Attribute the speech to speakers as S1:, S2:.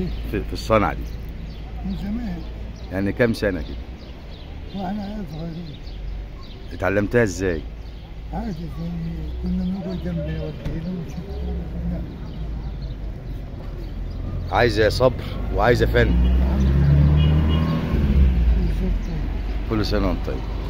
S1: ايه
S2: في, في الصنعة دي
S1: من زمان
S2: يعني كام سنة كده
S1: واحنا صغيرين
S2: اتعلمتها ازاي
S1: عادي زي كنا بنقعد جنب والدينا ونشوف كنا
S2: عايزة صبر وعايزة فن
S1: الحمد لله وصوت
S2: كل سنة وانت طيب